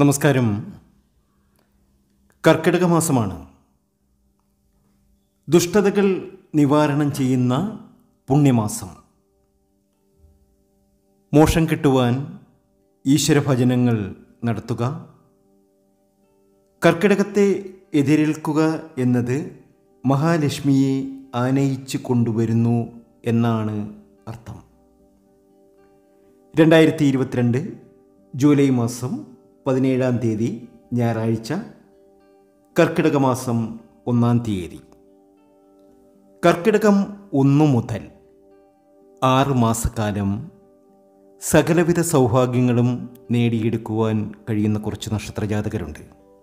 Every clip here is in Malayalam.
നമസ്കാരം കർക്കിടക മാസമാണ് ദുഷ്ടതകൾ നിവാരണം ചെയ്യുന്ന പുണ്യമാസം മോഷം കിട്ടുവാൻ ഈശ്വരഭജനങ്ങൾ നടത്തുക കർക്കിടകത്തെ എതിരേൽക്കുക എന്നത് മഹാലക്ഷ്മിയെ ആനയിച്ചു കൊണ്ടുവരുന്നു എന്നാണ് അർത്ഥം രണ്ടായിരത്തി ഇരുപത്തിരണ്ട് ജൂലൈ മാസം പതിനേഴാം തീയതി ഞായറാഴ്ച കർക്കിടക മാസം ഒന്നാം തീയതി കർക്കിടകം ഒന്നു മുതൽ ആറ് മാസക്കാലം സകലവിധ സൗഭാഗ്യങ്ങളും നേടിയെടുക്കുവാൻ കഴിയുന്ന കുറച്ച് നക്ഷത്രജാതകരുണ്ട്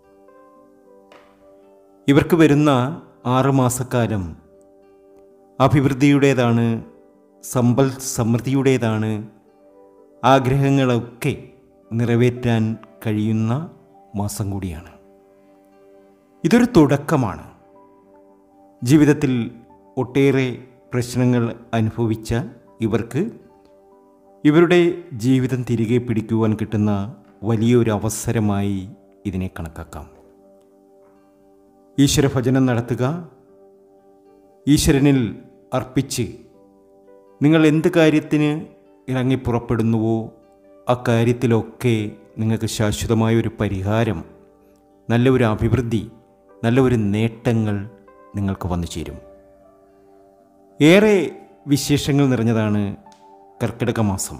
ഇവർക്ക് വരുന്ന ആറ് മാസക്കാലം അഭിവൃദ്ധിയുടേതാണ് സമ്പൽ സമൃദ്ധിയുടേതാണ് ആഗ്രഹങ്ങളൊക്കെ നിറവേറ്റാൻ കഴിയുന്ന മാസം കൂടിയാണ് ഇതൊരു തുടക്കമാണ് ജീവിതത്തിൽ ഒട്ടേറെ പ്രശ്നങ്ങൾ അനുഭവിച്ച ഇവർക്ക് ഇവരുടെ ജീവിതം തിരികെ പിടിക്കുവാൻ കിട്ടുന്ന വലിയൊരു അവസരമായി ഇതിനെ കണക്കാക്കാം ഈശ്വരഭജനം നടത്തുക ഈശ്വരനിൽ അർപ്പിച്ച് നിങ്ങൾ എന്ത് കാര്യത്തിന് ഇറങ്ങി പുറപ്പെടുന്നുവോ ആ കാര്യത്തിലൊക്കെ നിങ്ങൾക്ക് ശാശ്വതമായ ഒരു പരിഹാരം നല്ല ഒരു അഭിവൃദ്ധി നല്ല ഒരു നേട്ടങ്ങൾ നിങ്ങൾക്ക് വന്നു ചേരും ഏറെ വിശേഷങ്ങൾ നിറഞ്ഞതാണ് കർക്കിടക മാസം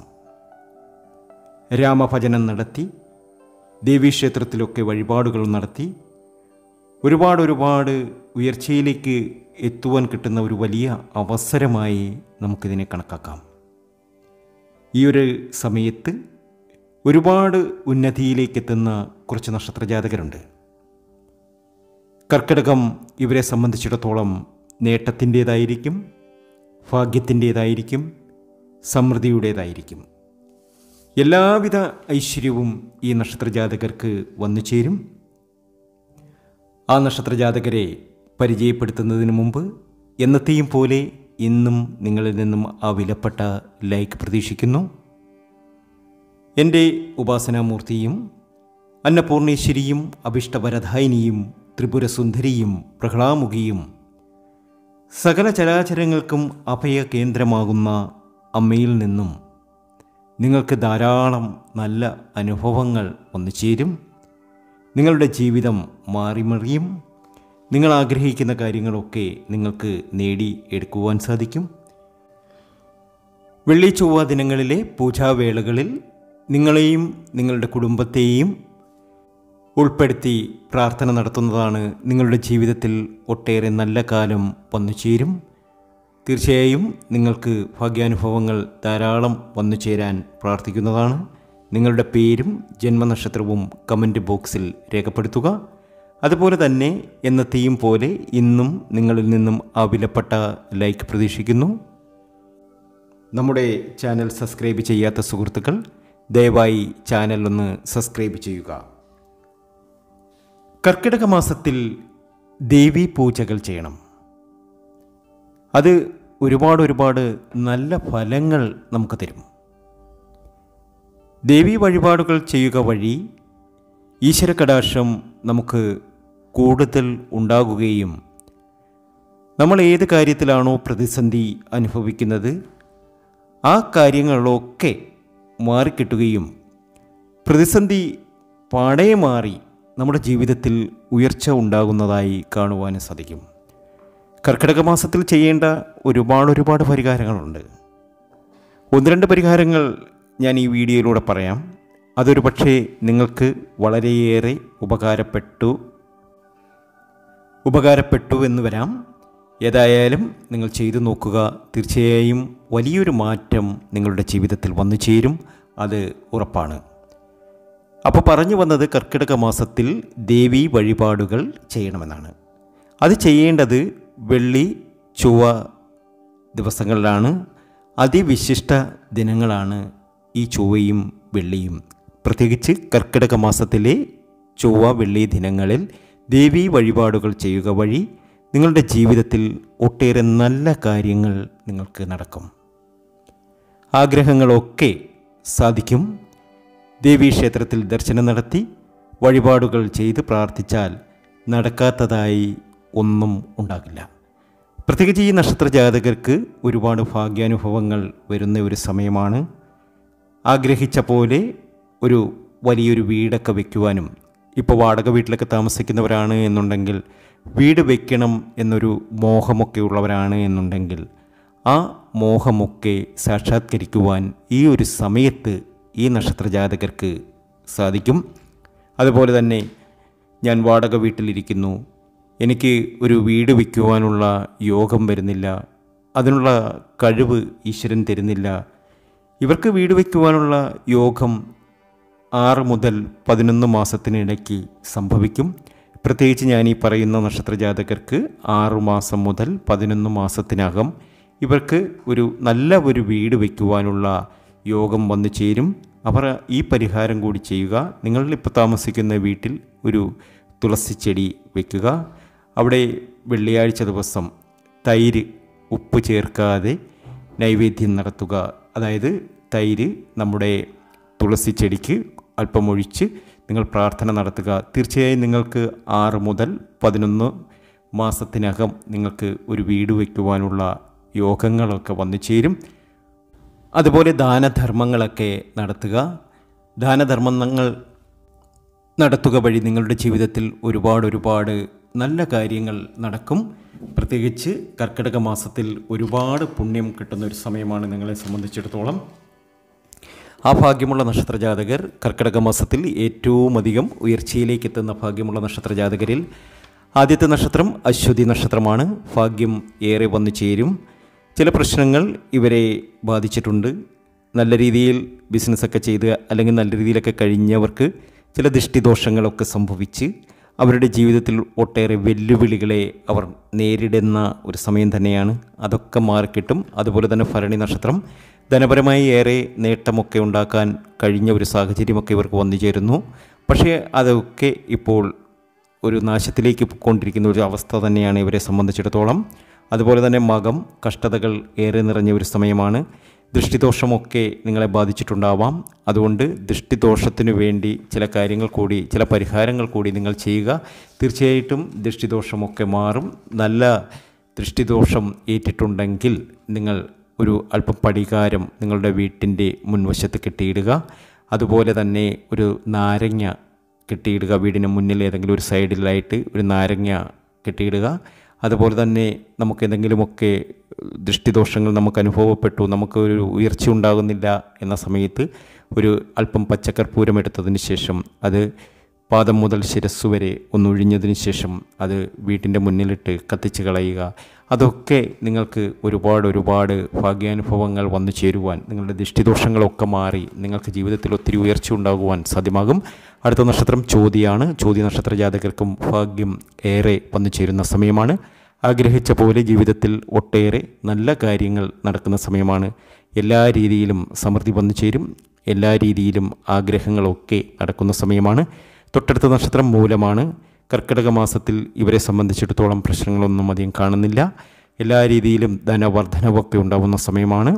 രാമഭജനം നടത്തി ദേവീക്ഷേത്രത്തിലൊക്കെ വഴിപാടുകൾ നടത്തി ഒരുപാട് ഒരുപാട് ഉയർച്ചയിലേക്ക് എത്തുവാൻ കിട്ടുന്ന ഒരു വലിയ അവസരമായി നമുക്കിതിനെ കണക്കാക്കാം ഈ ഒരു സമയത്ത് ഒരുപാട് ഉന്നതിയിലേക്ക് എത്തുന്ന കുറച്ച് നക്ഷത്രജാതകരുണ്ട് കർക്കിടകം ഇവരെ സംബന്ധിച്ചിടത്തോളം നേട്ടത്തിൻ്റേതായിരിക്കും ഭാഗ്യത്തിൻ്റേതായിരിക്കും സമൃദ്ധിയുടേതായിരിക്കും എല്ലാവിധ ഐശ്വര്യവും ഈ നക്ഷത്രജാതകർക്ക് വന്നു ചേരും ആ നക്ഷത്രജാതകരെ പരിചയപ്പെടുത്തുന്നതിന് മുമ്പ് എന്നത്തെയും പോലെ ഇന്നും നിങ്ങളിൽ നിന്നും ആ വിലപ്പെട്ട ലൈക്ക് പ്രതീക്ഷിക്കുന്നു എൻ്റെ ഉപാസനാമൂർത്തിയും അന്നപൂർണേശ്വരിയും അഭിഷ്ടവരധായിനിയും ത്രിപുരസുന്ദരിയും പ്രഹ്ലാമുഖിയും സകല ചരാചരങ്ങൾക്കും അഭയ കേന്ദ്രമാകുന്ന അമ്മയിൽ നിന്നും നിങ്ങൾക്ക് ധാരാളം നല്ല അനുഭവങ്ങൾ വന്നു ചേരും നിങ്ങളുടെ ജീവിതം മാറിമറിയും നിങ്ങൾ ആഗ്രഹിക്കുന്ന കാര്യങ്ങളൊക്കെ നിങ്ങൾക്ക് നേടി എടുക്കുവാൻ സാധിക്കും വെള്ളി ചൊവ്വ ദിനങ്ങളിലെ പൂജാവേളകളിൽ നിങ്ങളെയും നിങ്ങളുടെ കുടുംബത്തെയും ഉൾപ്പെടുത്തി പ്രാർത്ഥന നടത്തുന്നതാണ് നിങ്ങളുടെ ജീവിതത്തിൽ ഒട്ടേറെ നല്ല കാലം വന്നു ചേരും തീർച്ചയായും നിങ്ങൾക്ക് ഭാഗ്യാനുഭവങ്ങൾ ധാരാളം വന്നു ചേരാൻ പ്രാർത്ഥിക്കുന്നതാണ് നിങ്ങളുടെ പേരും ജന്മനക്ഷത്രവും കമൻറ്റ് ബോക്സിൽ രേഖപ്പെടുത്തുക അതുപോലെ തന്നെ എന്നത്തെയും പോലെ ഇന്നും നിങ്ങളിൽ നിന്നും ആ വിലപ്പെട്ട ലൈക്ക് പ്രതീക്ഷിക്കുന്നു നമ്മുടെ ചാനൽ സബ്സ്ക്രൈബ് ചെയ്യാത്ത സുഹൃത്തുക്കൾ ദയവായി ചാനൽ ഒന്ന് സബ്സ്ക്രൈബ് ചെയ്യുക കർക്കിടക മാസത്തിൽ ദേവീ പൂജകൾ ചെയ്യണം അത് ഒരുപാട് ഒരുപാട് നല്ല ഫലങ്ങൾ നമുക്ക് തരും ദേവീ വഴിപാടുകൾ ചെയ്യുക വഴി ഈശ്വര കടാക്ഷം നമുക്ക് കൂടുതൽ ഉണ്ടാകുകയും നമ്മൾ ഏത് കാര്യത്തിലാണോ പ്രതിസന്ധി അനുഭവിക്കുന്നത് ആ കാര്യങ്ങളൊക്കെ മാറിക്കിട്ടുകയും പ്രതിസന്ധി പാടേ മാറി നമ്മുടെ ജീവിതത്തിൽ ഉയർച്ച ഉണ്ടാകുന്നതായി കാണുവാനും സാധിക്കും കർക്കിടക മാസത്തിൽ ചെയ്യേണ്ട ഒരുപാട് ഒരുപാട് പരിഹാരങ്ങളുണ്ട് ഒന്ന് രണ്ട് പരിഹാരങ്ങൾ ഞാൻ ഈ വീഡിയോയിലൂടെ പറയാം അതൊരു പക്ഷേ നിങ്ങൾക്ക് വളരെയേറെ ഉപകാരപ്പെട്ടു ഉപകാരപ്പെട്ടു എന്ന് വരാം ഏതായാലും നിങ്ങൾ ചെയ്തു നോക്കുക തീർച്ചയായും വലിയൊരു മാറ്റം നിങ്ങളുടെ ജീവിതത്തിൽ വന്നു ചേരും അത് ഉറപ്പാണ് അപ്പോൾ പറഞ്ഞു വന്നത് കർക്കിടക മാസത്തിൽ ദേവീ വഴിപാടുകൾ ചെയ്യണമെന്നാണ് അത് ചെയ്യേണ്ടത് വെള്ളി ചൊവ്വ ദിവസങ്ങളിലാണ് അതിവിശിഷ്ട ദിനങ്ങളാണ് ഈ ചൊവ്വയും വെള്ളിയും പ്രത്യേകിച്ച് കർക്കിടക മാസത്തിലെ ചൊവ്വ വെള്ളി ദിനങ്ങളിൽ ദേവീ വഴിപാടുകൾ ചെയ്യുക വഴി നിങ്ങളുടെ ജീവിതത്തിൽ ഒട്ടേറെ നല്ല കാര്യങ്ങൾ നിങ്ങൾക്ക് നടക്കും ആഗ്രഹങ്ങളൊക്കെ സാധിക്കും ദേവീക്ഷേത്രത്തിൽ ദർശനം നടത്തി വഴിപാടുകൾ ചെയ്ത് പ്രാർത്ഥിച്ചാൽ നടക്കാത്തതായി ഒന്നും ഉണ്ടാകില്ല പ്രത്യേകിച്ച് ഈ നക്ഷത്ര ജാതകർക്ക് ഒരുപാട് ഭാഗ്യാനുഭവങ്ങൾ വരുന്ന ഒരു സമയമാണ് ആഗ്രഹിച്ച പോലെ ഒരു വലിയൊരു വീടൊക്കെ വയ്ക്കുവാനും ഇപ്പോൾ വാടക വീട്ടിലൊക്കെ താമസിക്കുന്നവരാണ് എന്നുണ്ടെങ്കിൽ വീട് വയ്ക്കണം എന്നൊരു മോഹമൊക്കെ ഉള്ളവരാണ് എന്നുണ്ടെങ്കിൽ ആ മോഹമൊക്കെ സാക്ഷാത്കരിക്കുവാൻ ഈ ഒരു സമയത്ത് ഈ നക്ഷത്ര ജാതകർക്ക് സാധിക്കും അതുപോലെ തന്നെ ഞാൻ വാടക വീട്ടിലിരിക്കുന്നു എനിക്ക് ഒരു വീട് വയ്ക്കുവാനുള്ള യോഗം വരുന്നില്ല അതിനുള്ള കഴിവ് ഈശ്വരൻ തരുന്നില്ല ഇവർക്ക് വീട് വയ്ക്കുവാനുള്ള യോഗം ആറ് മുതൽ പതിനൊന്ന് മാസത്തിനിടയ്ക്ക് സംഭവിക്കും പ്രത്യേകിച്ച് ഞാൻ ഈ പറയുന്ന നക്ഷത്ര ജാതകർക്ക് ആറു മാസം മുതൽ പതിനൊന്ന് മാസത്തിനകം ഇവർക്ക് ഒരു നല്ല ഒരു വീട് വയ്ക്കുവാനുള്ള യോഗം വന്നു ചേരും അവർ ഈ പരിഹാരം കൂടി ചെയ്യുക നിങ്ങൾ ഇപ്പോൾ താമസിക്കുന്ന വീട്ടിൽ ഒരു തുളസി ചെടി വയ്ക്കുക അവിടെ വെള്ളിയാഴ്ച ദിവസം തൈര് ഉപ്പ് ചേർക്കാതെ നൈവേദ്യം നടത്തുക അതായത് തൈര് നമ്മുടെ തുളസി ചെടിക്ക് അല്പം ഒഴിച്ച് നിങ്ങൾ പ്രാർത്ഥന നടത്തുക തീർച്ചയായും നിങ്ങൾക്ക് ആറ് മുതൽ പതിനൊന്ന് മാസത്തിനകം നിങ്ങൾക്ക് ഒരു വീട് വയ്ക്കുവാനുള്ള യോഗങ്ങളൊക്കെ വന്നു ചേരും അതുപോലെ ദാനധർമ്മങ്ങളൊക്കെ നടത്തുക ദാനധർമ്മങ്ങൾ നടത്തുക വഴി നിങ്ങളുടെ ജീവിതത്തിൽ ഒരുപാട് ഒരുപാട് നല്ല കാര്യങ്ങൾ നടക്കും പ്രത്യേകിച്ച് കർക്കിടക മാസത്തിൽ ഒരുപാട് പുണ്യം കിട്ടുന്ന ഒരു സമയമാണ് നിങ്ങളെ സംബന്ധിച്ചിടത്തോളം ആ ഭാഗ്യമുള്ള നക്ഷത്ര ജാതകർ കർക്കിടക മാസത്തിൽ ഏറ്റവും അധികം ഉയർച്ചയിലേക്ക് എത്തുന്ന ഭാഗ്യമുള്ള നക്ഷത്ര ജാതകരിൽ ആദ്യത്തെ നക്ഷത്രം അശ്വതി നക്ഷത്രമാണ് ഭാഗ്യം ഏറെ വന്നു ചേരും ചില പ്രശ്നങ്ങൾ ഇവരെ ബാധിച്ചിട്ടുണ്ട് നല്ല രീതിയിൽ ബിസിനസ്സൊക്കെ ചെയ്ത് അല്ലെങ്കിൽ നല്ല രീതിയിലൊക്കെ കഴിഞ്ഞവർക്ക് ചില ദൃഷ്ടിദോഷങ്ങളൊക്കെ സംഭവിച്ച് അവരുടെ ജീവിതത്തിൽ ഒട്ടേറെ വെല്ലുവിളികളെ അവർ നേരിടുന്ന ഒരു സമയം തന്നെയാണ് അതൊക്കെ മാറിക്കിട്ടും അതുപോലെ തന്നെ ഭരണി നക്ഷത്രം ധനപരമായി ഏറെ നേട്ടമൊക്കെ ഉണ്ടാക്കാൻ കഴിഞ്ഞ ഒരു സാഹചര്യമൊക്കെ ഇവർക്ക് വന്നു ചേരുന്നു പക്ഷേ അതൊക്കെ ഇപ്പോൾ ഒരു നാശത്തിലേക്ക് കൊണ്ടിരിക്കുന്ന ഒരു അവസ്ഥ തന്നെയാണ് ഇവരെ സംബന്ധിച്ചിടത്തോളം അതുപോലെ തന്നെ മകം കഷ്ടതകൾ ഏറെ നിറഞ്ഞ ഒരു സമയമാണ് ദൃഷ്ടിദോഷമൊക്കെ നിങ്ങളെ ബാധിച്ചിട്ടുണ്ടാവാം അതുകൊണ്ട് ദൃഷ്ടിദോഷത്തിനു വേണ്ടി ചില കാര്യങ്ങൾ കൂടി ചില പരിഹാരങ്ങൾ കൂടി നിങ്ങൾ ചെയ്യുക തീർച്ചയായിട്ടും ദൃഷ്ടിദോഷമൊക്കെ മാറും നല്ല ദൃഷ്ടിദോഷം ഏറ്റിട്ടുണ്ടെങ്കിൽ നിങ്ങൾ ഒരു അല്പം പടികാരം നിങ്ങളുടെ വീട്ടിൻ്റെ മുൻവശത്ത് കെട്ടിയിടുക അതുപോലെ തന്നെ ഒരു നാരങ്ങ കെട്ടിയിടുക വീടിന് മുന്നിൽ ഏതെങ്കിലും ഒരു സൈഡിലായിട്ട് ഒരു നാരങ്ങ കെട്ടിയിടുക അതുപോലെ തന്നെ നമുക്ക് എന്തെങ്കിലുമൊക്കെ ദൃഷ്ടിദോഷങ്ങൾ നമുക്ക് അനുഭവപ്പെട്ടു നമുക്ക് ഒരു ഉയർച്ച ഉണ്ടാകുന്നില്ല എന്ന സമയത്ത് ഒരു അല്പം പച്ചക്കർപ്പൂരം എടുത്തതിന് ശേഷം അത് പാദം മുതൽ ശിരസ് വരെ ഒന്നൊഴിഞ്ഞതിന് ശേഷം അത് വീട്ടിൻ്റെ മുന്നിലിട്ട് കത്തിച്ച് കളയുക അതൊക്കെ നിങ്ങൾക്ക് ഒരുപാട് ഒരുപാട് ഭാഗ്യാനുഭവങ്ങൾ വന്നു ചേരുവാൻ നിങ്ങളുടെ ദൃഷ്ടിദോഷങ്ങളൊക്കെ മാറി നിങ്ങൾക്ക് ജീവിതത്തിൽ ഒത്തിരി ഉയർച്ച ഉണ്ടാകുവാൻ സാധ്യമാകും അടുത്ത നക്ഷത്രം ചോതിയാണ് ചോദ്യ നക്ഷത്ര ജാതകർക്കും ഭാഗ്യം ഏറെ വന്നു ചേരുന്ന സമയമാണ് ആഗ്രഹിച്ച പോലെ ജീവിതത്തിൽ ഒട്ടേറെ നല്ല കാര്യങ്ങൾ നടക്കുന്ന സമയമാണ് എല്ലാ രീതിയിലും സമൃദ്ധി വന്നു ചേരും എല്ലാ രീതിയിലും ആഗ്രഹങ്ങളൊക്കെ നടക്കുന്ന സമയമാണ് തൊട്ടടുത്ത നക്ഷത്രം മൂലമാണ് കർക്കിടക മാസത്തിൽ ഇവരെ സംബന്ധിച്ചിടത്തോളം പ്രശ്നങ്ങളൊന്നും അധികം കാണുന്നില്ല എല്ലാ രീതിയിലും ധനവർദ്ധനവൊക്കെ ഉണ്ടാകുന്ന സമയമാണ്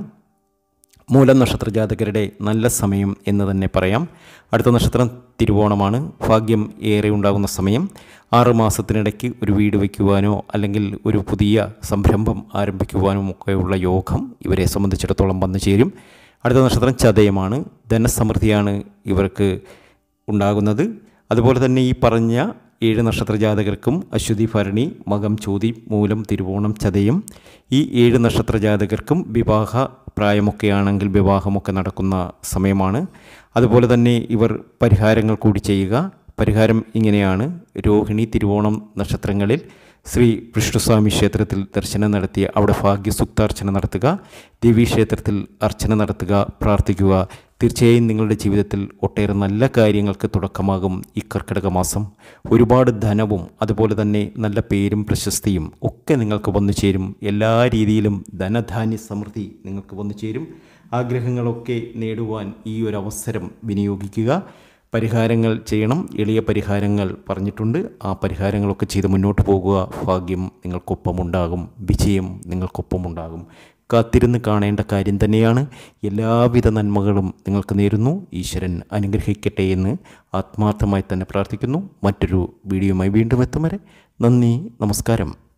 മൂലം നക്ഷത്ര ജാതകരുടെ നല്ല സമയം എന്ന് തന്നെ പറയാം അടുത്ത നക്ഷത്രം തിരുവോണമാണ് ഭാഗ്യം ഏറെ ഉണ്ടാകുന്ന സമയം ആറ് മാസത്തിനിടയ്ക്ക് ഒരു വീട് വയ്ക്കുവാനോ അല്ലെങ്കിൽ ഒരു പുതിയ സംരംഭം ആരംഭിക്കുവാനോ ഒക്കെയുള്ള യോഗം ഇവരെ സംബന്ധിച്ചിടത്തോളം വന്നു ചേരും അടുത്ത നക്ഷത്രം ചതയമാണ് ധനസമൃദ്ധിയാണ് ഇവർക്ക് ഉണ്ടാകുന്നത് അതുപോലെ തന്നെ ഈ പറഞ്ഞ ഏഴ് നക്ഷത്ര ജാതകർക്കും അശ്വതി ഭരണി മകം ചോതി മൂലം തിരുവോണം ചതയം ഈ ഏഴ് നക്ഷത്ര ജാതകർക്കും വിവാഹ പ്രായമൊക്കെയാണെങ്കിൽ വിവാഹമൊക്കെ നടക്കുന്ന സമയമാണ് അതുപോലെ തന്നെ ഇവർ പരിഹാരങ്ങൾ കൂടി ചെയ്യുക പരിഹാരം ഇങ്ങനെയാണ് രോഹിണി തിരുവോണം നക്ഷത്രങ്ങളിൽ ശ്രീ വിഷ്ണുസ്വാമി ക്ഷേത്രത്തിൽ ദർശനം നടത്തി അവിടെ ഭാഗ്യസുക്താർച്ചന നടത്തുക ദേവീക്ഷേത്രത്തിൽ അർച്ചന നടത്തുക പ്രാർത്ഥിക്കുക തീർച്ചയായും നിങ്ങളുടെ ജീവിതത്തിൽ ഒട്ടേറെ നല്ല കാര്യങ്ങൾക്ക് തുടക്കമാകും ഈ കർക്കിടക മാസം ഒരുപാട് ധനവും അതുപോലെ തന്നെ നല്ല പേരും പ്രശസ്തിയും ഒക്കെ നിങ്ങൾക്ക് വന്നു ചേരും എല്ലാ രീതിയിലും ധനധാന്യ സമൃദ്ധി നിങ്ങൾക്ക് വന്നു ചേരും ആഗ്രഹങ്ങളൊക്കെ നേടുവാൻ ഈ ഒരു അവസരം വിനിയോഗിക്കുക പരിഹാരങ്ങൾ ചെയ്യണം എളിയ പരിഹാരങ്ങൾ പറഞ്ഞിട്ടുണ്ട് ആ പരിഹാരങ്ങളൊക്കെ ചെയ്ത് മുന്നോട്ട് പോകുക ഭാഗ്യം നിങ്ങൾക്കൊപ്പമുണ്ടാകും വിജയം നിങ്ങൾക്കൊപ്പമുണ്ടാകും കാത്തിരുന്ന് കാണേണ്ട കാര്യം തന്നെയാണ് എല്ലാവിധ നന്മകളും നിങ്ങൾക്ക് നേരുന്നു ഈശ്വരൻ അനുഗ്രഹിക്കട്ടെ എന്ന് ആത്മാർത്ഥമായി തന്നെ പ്രാർത്ഥിക്കുന്നു മറ്റൊരു വീഡിയോയുമായി വീണ്ടും എത്തും വരെ നന്ദി നമസ്കാരം